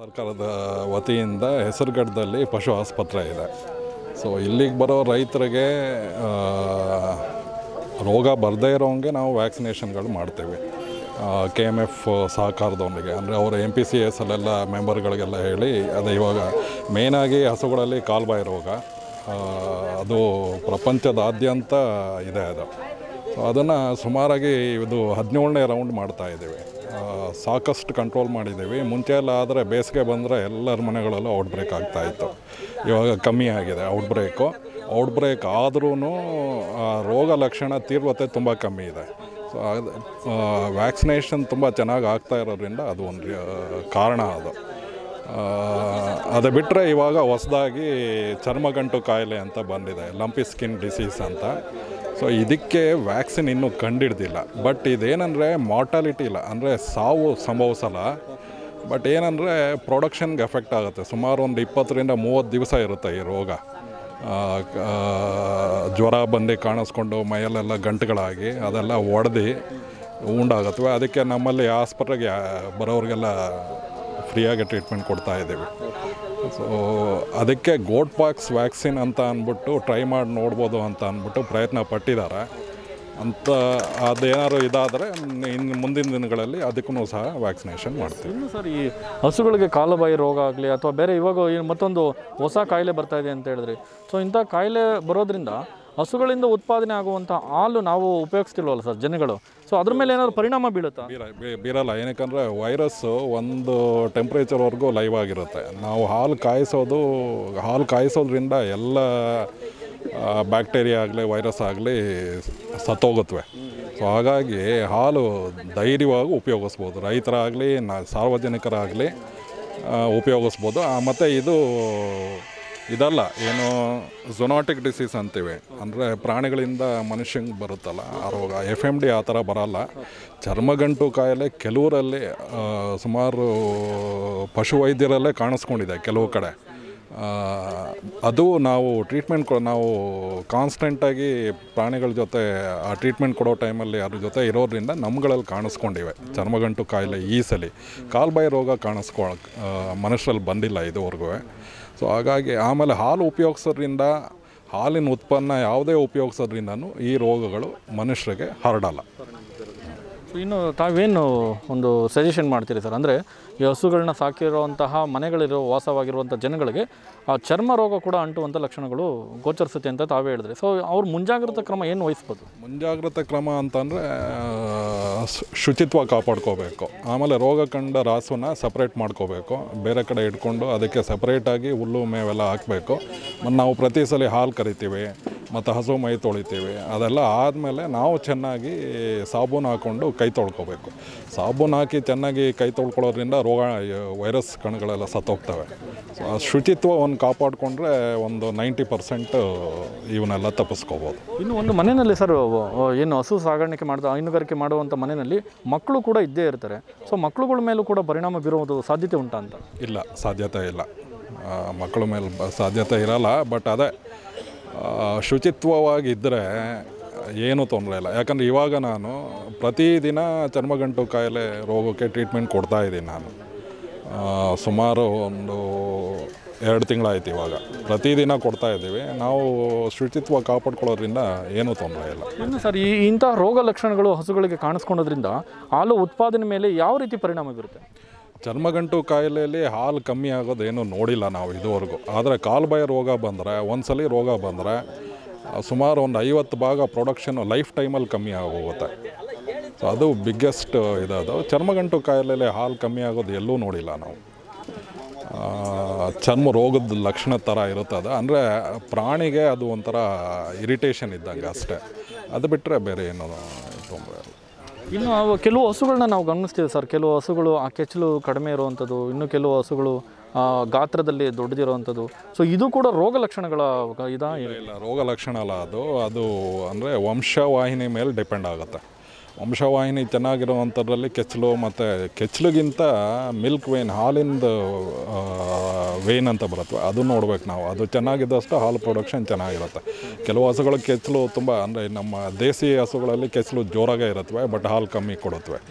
ಸರ್ಕಾರದ ವತಿಯಿಂದ ಹೆಸರುಗಡದಲ್ಲಿ ಪಶು ಆಸ್ಪತ್ರೆ ಇದೆ ಸೊ ಇಲ್ಲಿಗೆ ಬರೋ ರೈತರಿಗೆ ಆ, ರೋಗ ಬರದೇ ಇರೋಂಗೆ ನಾವು ವ್ಯಾಕ್ಸಿನೇಷನ್ಗಳು ಮಾಡ್ತೀವಿ ಕೆ ಎಮ್ ಎಫ್ ಸಹಕಾರದೊಂದಿಗೆ ಅಂದರೆ ಅವರು ಎಮ್ ಪಿ ಸಿ ಎಸ್ ಅಲ್ಲೆಲ್ಲ ಮೆಂಬರ್ಗಳಿಗೆಲ್ಲ ಹೇಳಿ ಅದೇ ಇವಾಗ ಮೇಯ್ನಾಗಿ ಹಸುಗಳಲ್ಲಿ ಕಾಲ್ಬಾಯಿ ರೋಗ ಆ, ಅದು ಪ್ರಪಂಚದಾದ್ಯಂತ ಇದೆ ಅದು ಸೊ ಅದನ್ನು ಸುಮಾರಾಗಿ ಇದು ಹದಿನೇಳನೇ ರೌಂಡ್ ಮಾಡ್ತಾ ಇದ್ದೀವಿ ಆ, ಸಾಕಷ್ಟು ಕಂಟ್ರೋಲ್ ಮಾಡಿದ್ದೀವಿ ಮುಂಚೆ ಎಲ್ಲ ಆದರೆ ಬೇಸಿಗೆ ಬಂದರೆ ಎಲ್ಲರ ಮನೆಗಳಲ್ಲೂ ಔಟ್ ಬ್ರೇಕ್ ಆಗ್ತಾಯಿತ್ತು ಇವಾಗ ಕಮ್ಮಿ ಆಗಿದೆ ಔಟ್ ಬ್ರೇಕು ಔಟ್ ಬ್ರೇಕ್ ಆದ್ರೂ ರೋಗ ಲಕ್ಷಣ ತೀವ್ರತೆ ತುಂಬ ಕಮ್ಮಿ ಇದೆ ಸೊ ಅದು ವ್ಯಾಕ್ಸಿನೇಷನ್ ತುಂಬ ಚೆನ್ನಾಗಿ ಆಗ್ತಾ ಇರೋದ್ರಿಂದ ಅದು ಒಂದು ಆ, ಕಾರಣ ಅದು ಆ, ಅದು ಬಿಟ್ಟರೆ ಇವಾಗ ಹೊಸದಾಗಿ ಚರ್ಮಗಂಟು ಕಾಯಿಲೆ ಅಂತ ಬಂದಿದೆ ಲಂಪಿ ಸ್ಕಿನ್ ಡಿಸೀಸ್ ಅಂತ ಸೊ ಇದಕ್ಕೆ ವ್ಯಾಕ್ಸಿನ್ ಇನ್ನೂ ಕಂಡಿಡ್ದಿಲ್ಲ ಬಟ್ ಇದೇನೆಂದರೆ ಮಾರ್ಟಾಲಿಟಿ ಇಲ್ಲ ಅಂದರೆ ಸಾವು ಸಂಭವಿಸಲ್ಲ ಬಟ್ ಏನಂದರೆ ಪ್ರೊಡಕ್ಷನ್ಗೆ ಎಫೆಕ್ಟ್ ಆಗುತ್ತೆ ಸುಮಾರು ಒಂದು ಇಪ್ಪತ್ತರಿಂದ ಮೂವತ್ತು ದಿವಸ ಇರುತ್ತೆ ಈ ರೋಗ ಆ, ಆ, ಜ್ವರ ಬಂದು ಕಾಣಿಸ್ಕೊಂಡು ಮೈಯಲ್ಲೆಲ್ಲ ಗಂಟುಗಳಾಗಿ ಅದೆಲ್ಲ ಒಡೆದು ಉಂಡಾಗತ್ವೆ ಅದಕ್ಕೆ ನಮ್ಮಲ್ಲಿ ಆಸ್ಪತ್ರೆಗೆ ಬರೋರಿಗೆಲ್ಲ ಫ್ರೀಯಾಗಿ ಟ್ರೀಟ್ಮೆಂಟ್ ಕೊಡ್ತಾ ಇದ್ದೀವಿ ಸೊ ಅದಕ್ಕೆ ಗೋಟ್ ಪಾಕ್ಸ್ ವ್ಯಾಕ್ಸಿನ್ ಅಂತ ಅಂದ್ಬಿಟ್ಟು ಟ್ರೈ ಮಾಡಿ ನೋಡ್ಬೋದು ಅಂತ ಅಂದ್ಬಿಟ್ಟು ಪ್ರಯತ್ನ ಪಟ್ಟಿದ್ದಾರೆ ಅಂತ ಅದೇನಾದ್ರು ಇದಾದರೆ ಇನ್ನು ಮುಂದಿನ ದಿನಗಳಲ್ಲಿ ಅದಕ್ಕೂ ಸಹ ವ್ಯಾಕ್ಸಿನೇಷನ್ ಮಾಡ್ತೀವಿ ಇನ್ನು ಸರ್ ಈ ಹಸುಗಳಿಗೆ ಕಾಲುಬಾಯಿ ರೋಗ ಆಗಲಿ ಅಥವಾ ಬೇರೆ ಇವಾಗ ಈ ಮತ್ತೊಂದು ಹೊಸ ಕಾಯಿಲೆ ಬರ್ತಾ ಇದೆ ಅಂತ ಹೇಳಿದ್ರಿ ಸೊ ಇಂಥ ಕಾಯಿಲೆ ಬರೋದ್ರಿಂದ ಹಸುಗಳಿಂದ ಉತ್ಪಾದನೆ ಆಗುವಂಥ ಹಾಲು ನಾವು ಉಪಯೋಗಿಸ್ತಿಲ್ವಲ್ಲ ಸರ್ ಜನಗಳು ಸೊ ಅದ್ರ ಮೇಲೆ ಏನಾದ್ರು ಪರಿಣಾಮ ಬೀಳುತ್ತಾ ಬೀರ ಬೀ- ಬೀರಲ್ಲ ಏನಕ್ಕಂದರೆ ವೈರಸ್ಸು ಒಂದು ಟೆಂಪ್ರೇಚರ್ವರೆಗೂ ಲೈವ್ ಆಗಿರುತ್ತೆ ನಾವು ಹಾಲು ಕಾಯಿಸೋದು ಹಾಲು ಕಾಯಿಸೋದ್ರಿಂದ ಎಲ್ಲ ಬ್ಯಾಕ್ಟೀರಿಯಾ ಆಗಲಿ ವೈರಸ್ ಆಗಲಿ ಸತ್ತೋಗುತ್ತವೆ ಸೊ ಹಾಗಾಗಿ ಹಾಲು ಧೈರ್ಯವಾಗಿ ಉಪಯೋಗಿಸ್ಬೋದು ರೈತರಾಗಲಿ ನ ಸಾರ್ವಜನಿಕರಾಗಲಿ ಉಪಯೋಗಿಸ್ಬೋದು ಮತ್ತು ಇದು ಇದಲ್ಲ ಏನು ಝೊನಾಟಿಕ್ ಡಿಸೀಸ್ ಅಂತೀವಿ ಅಂದರೆ ಪ್ರಾಣಿಗಳಿಂದ ಮನುಷ್ಯಂಗೆ ಬರುತ್ತಲ್ಲ ಆ ರೋಗ ಎಫ್ ಎಮ್ ಡಿ ಆ ಥರ ಬರಲ್ಲ ಚರ್ಮಗಂಟು ಕಾಯಿಲೆ ಕೆಲವರಲ್ಲಿ ಆ, ಸುಮಾರು ಪಶುವೈದ್ಯರಲ್ಲೇ ಕಾಣಿಸ್ಕೊಂಡಿದೆ ಕೆಲವು ಕಡೆ ಆ, ಅದು ನಾವು ಟ್ರೀಟ್ಮೆಂಟ್ ಕೊ ನಾವು ಕಾನ್ಸ್ಟೆಂಟಾಗಿ ಪ್ರಾಣಿಗಳ ಜೊತೆ ಆ ಟ್ರೀಟ್ಮೆಂಟ್ ಕೊಡೋ ಟೈಮಲ್ಲಿ ಅದ್ರ ಜೊತೆ ಇರೋದ್ರಿಂದ ನಮ್ಗಳಲ್ಲಿ ಕಾಣಿಸ್ಕೊಂಡಿವೆ ಚರ್ಮಗಂಟು ಕಾಯಿಲೆ ಈ ಸಲ ಕಾಲ್ಬಾಯಿ ರೋಗ ಕಾಣಿಸ್ಕೊ ಆ, ಮನುಷ್ಯರಲ್ಲಿ ಬಂದಿಲ್ಲ ಇದುವರೆಗೂ ಸೊ ಹಾಗಾಗಿ ಆಮೇಲೆ ಹಾಲು ಉಪಯೋಗಿಸೋದ್ರಿಂದ ಹಾಲಿನ ಉತ್ಪನ್ನ ಯಾವುದೇ ಉಪಯೋಗಿಸೋದ್ರಿಂದನೂ ಈ ರೋಗಗಳು ಮನುಷ್ಯರಿಗೆ ಹರಡಲ್ಲ ಸೊ ಇನ್ನು ತಾವೇನು ಒಂದು ಸಜೆಷನ್ ಮಾಡ್ತೀರಿ ಸರ್ ಅಂದರೆ ಈ ಹಸುಗಳನ್ನ ಸಾಕಿರುವಂತಹ ಮನೆಗಳಿರೋ ವಾಸವಾಗಿರುವಂಥ ಜನಗಳಿಗೆ ಆ ಚರ್ಮ ರೋಗ ಕೂಡ ಅಂಟುವಂಥ ಲಕ್ಷಣಗಳು ಗೋಚರಿಸುತ್ತೆ ಅಂತ ತಾವೇ ಹೇಳಿದ್ರಿ ಸೊ ಅವ್ರು ಮುಂಜಾಗ್ರತಾ ಕ್ರಮ ಏನು ವಹಿಸ್ಬೋದು ಮುಂಜಾಗ್ರತೆ ಕ್ರಮ ಅಂತಂದರೆ ಶುಚಿತ್ವ ಕಾಪಾಡ್ಕೋಬೇಕು ಆಮೇಲೆ ರೋಗ ಕಂಡ ರಾಸುನ ಸಪ್ರೇಟ್ ಮಾಡ್ಕೋಬೇಕು ಬೇರೆ ಕಡೆ ಇಟ್ಕೊಂಡು ಅದಕ್ಕೆ ಸಪ್ರೇಟಾಗಿ ಹುಲ್ಲು ಮೇವೆಲ್ಲ ಹಾಕಬೇಕು ಮತ್ತು ನಾವು ಪ್ರತಿ ಸಲ ಹಾಲು ಕರಿತೀವಿ ಮತ್ತು ಹಸು ಮೈ ತೊಳಿತೀವಿ ಅದೆಲ್ಲ ಆದಮೇಲೆ ನಾವು ಚೆನ್ನಾಗಿ ಸಾಬೂನು ಹಾಕ್ಕೊಂಡು ಕೈ ತೊಳ್ಕೊಬೇಕು ಸಾಬೂನು ಹಾಕಿ ಚೆನ್ನಾಗಿ ಕೈ ತೊಳ್ಕೊಳ್ಳೋದ್ರಿಂದ ರೋಗ ವೈರಸ್ ಕಣಗಳೆಲ್ಲ ಸತ್ತೋಗ್ತವೆ ಸೊ ಆ ಶುಚಿತ್ವವನ್ನು ಕಾಪಾಡಿಕೊಂಡ್ರೆ ಒಂದು ನೈಂಟಿ ಪರ್ಸೆಂಟ್ ಇವನ್ನೆಲ್ಲ ತಪ್ಪಿಸ್ಕೋಬೋದು ಇನ್ನು ಒಂದು ಮನೆಯಲ್ಲಿ ಸರ್ ಅಹ್, ಏನು ಹಸು ಸಾಗಾಣಿಕೆ ಮಾಡ್ತಾ ಹೈನುಗಾರಿಕೆ ಮಾಡುವಂಥ ಮನೆಯಲ್ಲಿ ಮಕ್ಕಳು ಕೂಡ ಇದ್ದೇ ಇರ್ತಾರೆ ಸೊ ಮಕ್ಕಳುಗಳ ಮೇಲೂ ಕೂಡ ಪರಿಣಾಮ ಬೀರುವುದು ಸಾಧ್ಯತೆ ಉಂಟಾ ಅಂತ ಇಲ್ಲ ಸಾಧ್ಯತೆ ಇಲ್ಲ ಆ, ಮಕ್ಕಳ ಮೇಲೆ ಬ- ಸಾಧ್ಯತೆ ಇರಲ್ಲ ಬಟ್ ಅದೇ ಆ, ಶುಚಿತ್ವವಾಗಿದ್ದರೆ ಏನೂ ತೊಂದರೆ ಇಲ್ಲ ಯಾಕಂದರೆ ಇವಾಗ ನಾನು ಪ್ರತಿದಿನ ಚರ್ಮಗಂಟು ಕಾಯಿಲೆ ರೋಗಕ್ಕೆ ಟ್ರೀಟ್ಮೆಂಟ್ ಕೊಡ್ತಾ ಇದ್ದೀನಿ ನಾನು ಆ, ಸುಮಾರು ಒಂದು ಎರಡು ತಿಂಗಳಾಯ್ತು ಇವಾಗ ಪ್ರತಿದಿನ ಕೊಡ್ತಾ ಇದ್ದೀವಿ ನಾವು ಶುಚಿತ್ವ ಕಾಪಾಡ್ಕೊಳ್ಳೋದ್ರಿಂದ ಏನೂ ತೊಂದರೆ ಇಲ್ಲ ಇನ್ನು ಸರ್ ಈ ಇಂತಹ ರೋಗ ಲಕ್ಷಣಗಳು ಹಸುಗಳಿಗೆ ಕಾಣಿಸ್ಕೊಳ್ಳೋದ್ರಿಂದ ಹಾಲು ಉತ್ಪಾದನೆ ಮೇಲೆ ಯಾವ ರೀತಿ ಪರಿಣಾಮ ಬೀರುತ್ತೆ ಚರ್ಮಗಂಟು ಕಾಯಿಲೆಯಲ್ಲಿ ಹಾಲು ಕಮ್ಮಿ ಆಗೋದೇನು ನೋಡಿಲ್ಲ ನಾವು ಇದುವರೆಗೂ ಆದರೆ ಕಾಲ್ಬಾಯಿ ರೋಗ ಬಂದರೆ ಒಂದ್ಸಲಿ ರೋಗ ಬಂದರೆ ಸುಮಾರು ಒಂದು ಐವತ್ತು ಭಾಗ ಪ್ರೊಡಕ್ಷನ್ ಲೈಫ್ ಟೈಮಲ್ಲಿ ಕಮ್ಮಿ ಆಗೋಗುತ್ತೆ ಸೊ ಅದು ಬಿಗ್ಗೆಸ್ಟ್ ಇದದು ಚರ್ಮಗಂಟು ಕಾಯಿಲೆಯಲ್ಲಿ ಹಾಲು ಕಮ್ಮಿ ಆಗೋದು ಎಲ್ಲೂ ನೋಡಿಲ್ಲ ನಾವು ಆ, ಚರ್ಮ ರೋಗದ ಲಕ್ಷಣ ಥರ ಇರುತ್ತೆ ಅದು ಅಂದರೆ ಪ್ರಾಣಿಗೆ ಅದು ಒಂಥರ ಇರಿಟೇಷನ್ ಇದ್ದಂಗೆ ಅಷ್ಟೇ ಅದು ಬಿಟ್ಟರೆ ಬೇರೆ ಏನು ತೊಂದರೆ ಇಲ್ಲ ಇನ್ನು ಅವು ಕೆಲವು ಹಸುಗಳನ್ನ ನಾವು ಗಮನಿಸ್ತೀವಿ ಸರ್ ಕೆಲವು ಹಸುಗಳು ಆ ಕೆಚ್ಚಲು ಕಡಿಮೆ ಇರುವಂಥದ್ದು ಇನ್ನು ಕೆಲವು ಹಸುಗಳು ಆ, ಗಾತ್ರದಲ್ಲಿ ದೊಡ್ಡದಿರುವಂಥದ್ದು ಸೊ ಇದು ಕೂಡ ರೋಗ ಲಕ್ಷಣಗಳ ಇದಾ ಇಲ್ಲ ರೋಗ ಲಕ್ಷಣ ಅಲ್ಲ ಅದು ಅದು ಅಂದರೆ ವಂಶವಾಹಿನಿ ಮೇಲೆ ಡಿಪೆಂಡ್ ಆಗುತ್ತೆ ವಂಶವಾಹಿನಿ ಚೆನ್ನಾಗಿರುವಂಥದ್ರಲ್ಲಿ ಕೆಚ್ಚಲು ಮತ್ತು ಕೆಚ್ಚಲಿಗಿಂತ ಮಿಲ್ಕ್ ವೇನ್ ಹಾಲಿಂದ ವೇನ್ ಅಂತ ಬರುತ್ತೆ ಅದು ನೋಡ್ಬೇಕು ನಾವು ಅದು ಚೆನ್ನಾಗಿದ್ದಷ್ಟು ಹಾಲು ಪ್ರೊಡಕ್ಷನ್ ಚೆನ್ನಾಗಿರುತ್ತೆ ಕೆಲವು ಹಸುಗಳ ಕೆಚ್ಚಲು ತುಂಬ ಅಂದರೆ ನಮ್ಮ ದೇಸಿ ಹಸುಗಳಲ್ಲಿ ಕೆಚ್ಚಲು ಜೋರಾಗೇ ಇರುತ್ತವೆ ಬಟ್ ಹಾಲು ಕಮ್ಮಿ ಕೊಡುತ್ತವೆ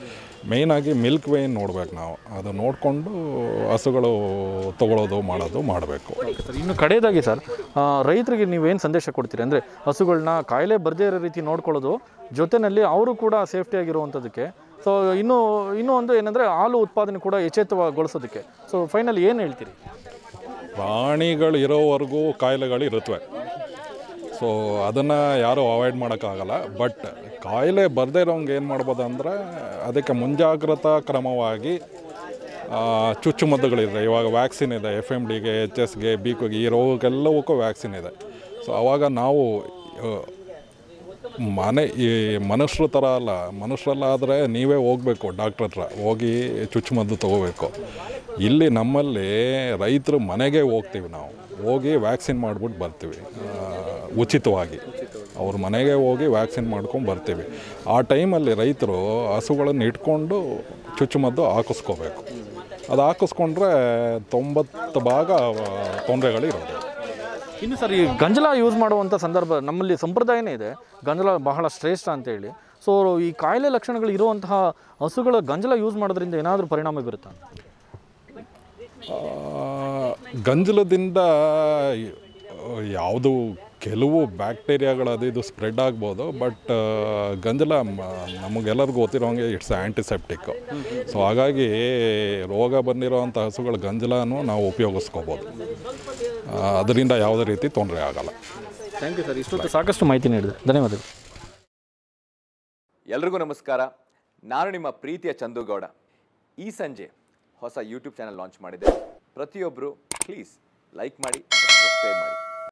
ಮೇಯ್ನಾಗಿ ಮಿಲ್ಕ್ ವೇನ್ ನೋಡ್ಬೇಕು ನಾವು ಅದು ನೋಡಿಕೊಂಡು ಹಸುಗಳು ತಗೊಳ್ಳೋದು ಮಾಡೋದು ಮಾಡಬೇಕು ಸರ್ ಇನ್ನು ಕಡೆಯದಾಗಿ ಸರ್ ಆ, ರೈತರಿಗೆ ನೀವೇನು ಸಂದೇಶ ಕೊಡ್ತೀರಿ ಅಂದರೆ ಹಸುಗಳನ್ನ ಕಾಯಿಲೆ ಬರದೇ ಇರೋ ರೀತಿ ನೋಡ್ಕೊಳ್ಳೋದು ಜೊತೆಯಲ್ಲಿ ಅವರು ಕೂಡ ಸೇಫ್ಟಿಯಾಗಿರುವಂಥದ್ದಕ್ಕೆ ಸೊ ಇನ್ನೂ ಇನ್ನೂ ಒಂದು ಏನಂದರೆ ಹಾಲು ಉತ್ಪಾದನೆ ಕೂಡ ಎಚ್ಚೆತ್ತಗೊಳಿಸೋದಕ್ಕೆ ಸೊ ಫೈನಲ್ ಏನು ಹೇಳ್ತೀರಿ ಪ್ರಾಣಿಗಳು ಇರೋವರೆಗೂ ಕಾಯಿಲೆಗಳು ಇರುತ್ತವೆ ಸೊ ಅದನ್ನು ಯಾರೂ ಅವಾಯ್ಡ್ ಮಾಡೋಕ್ಕಾಗಲ್ಲ ಬಟ್ ಕಾಯಿಲೆ ಬರದೇ ಇರೋಂಗೆ ಏನು ಮಾಡ್ಬೋದು ಅಂದರೆ ಅದಕ್ಕೆ ಮುಂಜಾಗ್ರತಾ ಕ್ರಮವಾಗಿ ಆ, ಚುಚ್ಚುಮದ್ದುಗಳಿದೆ ಇವಾಗ ವ್ಯಾಕ್ಸಿನ್ ಇದೆ ಎಫ್ ಎಮ್ ಡಿಗೆ ಎಚ್ ಎಸ್ಗೆ ಬಿಕೋಗೆ ಈ ರೋಗಕ್ಕೆಲ್ಲವಕ್ಕೂ ವ್ಯಾಕ್ಸಿನ್ ಇದೆ ಸೊ ಆವಾಗ ನಾವು ಆ, ಮನೆ ಈ ಮನುಷ್ಯರ ಥರ ಅಲ್ಲ ಮನುಷ್ಯರಲ್ಲಾದರೆ ನೀವೇ ಹೋಗಬೇಕು ಡಾಕ್ಟ್ರ್ ಹತ್ರ ಹೋಗಿ ಚುಚ್ಚುಮದ್ದು ತೊಗೋಬೇಕು ಇಲ್ಲಿ ನಮ್ಮಲ್ಲಿ ರೈತರು ಮನೆಗೆ ಹೋಗ್ತೀವಿ ನಾವು ಹೋಗಿ ವ್ಯಾಕ್ಸಿನ್ ಮಾಡ್ಬಿಟ್ಟು ಬರ್ತೀವಿ ಆ, ಉಚಿತವಾಗಿ ಅವ್ರ ಮನೆಗೆ ಹೋಗಿ ವ್ಯಾಕ್ಸಿನ್ ಮಾಡ್ಕೊಂಡು ಬರ್ತೀವಿ ಆ ಟೈಮಲ್ಲಿ ರೈತರು ಹಸುಗಳನ್ನು ಇಟ್ಕೊಂಡು ಚುಚ್ಚುಮದ್ದು ಹಾಕಿಸ್ಕೋಬೇಕು ಅದು ಹಾಕಿಸ್ಕೊಂಡ್ರೆ ತೊಂಬತ್ತು ಭಾಗ ತೊಂದರೆಗಳು ಇರೋದು ಇನ್ನು ಸರ್ ಈ ಗಂಜಲ ಯೂಸ್ ಮಾಡುವಂಥ ಸಂದರ್ಭ ನಮ್ಮಲ್ಲಿ ಸಂಪ್ರದಾಯನೇ ಇದೆ ಗಂಜಲ ಬಹಳ ಶ್ರೇಷ್ಠ ಅಂತೇಳಿ ಸೊ ಈ ಕಾಯಿಲೆ ಲಕ್ಷಣಗಳು ಇರುವಂತಹ ಹಸುಗಳ ಗಂಜಲ ಯೂಸ್ ಮಾಡೋದ್ರಿಂದ ಏನಾದರೂ ಪರಿಣಾಮ ಬೀರುತ್ತಾ ಆ, ಗಂಜಲದಿಂದ ಯಾವುದು ಕೆಲವು ಬ್ಯಾಕ್ಟೀರಿಯಾಗಳು ಅದು ಇದು ಸ್ಪ್ರೆಡ್ ಆಗ್ಬೋದು ಬಟ್ ಗಂಜಲ ಮ- ನಮಗೆಲ್ಲರಿಗೂ ಗೊತ್ತಿರೋಂಗೆ ಇಟ್ಸ್ ಆ್ಯಂಟಿಸೆಪ್ಟಿಕ್ ಸೊ ಹಾಗಾಗಿ ರೋಗ ಬಂದಿರೋವಂಥ ಹಸುಗಳ ಗಂಜಲನೂ ನಾವು ಉಪಯೋಗಿಸ್ಕೋಬೋದು ಆ, ಅದರಿಂದ ಯಾವುದೇ ರೀತಿ ತೊಂದರೆ ಆಗಲ್ಲ ಥ್ಯಾಂಕ್ ಯು ಸರ್ ಇಷ್ಟೊತ್ತು ಸಾಕಷ್ಟು ಮಾಹಿತಿ ನೀಡಿದೆ ಧನ್ಯವಾದಗಳು ಎಲ್ರಿಗೂ ನಮಸ್ಕಾರ ನಾನು ನಿಮ್ಮ ಪ್ರೀತಿಯ ಚಂದುಗೌಡ ಈ ಸಂಜೆ ಹೊಸ ಯೂಟ್ಯೂಬ್ ಚಾನಲ್ ಲಾಂಚ್ ಮಾಡಿದೆ ಪ್ರತಿಯೊಬ್ಬರು ಪ್ಲೀಸ್ ಲೈಕ್ ಮಾಡಿ ಸಬ್ಸ್ಕ್ರೈಬ್ ಮಾಡಿ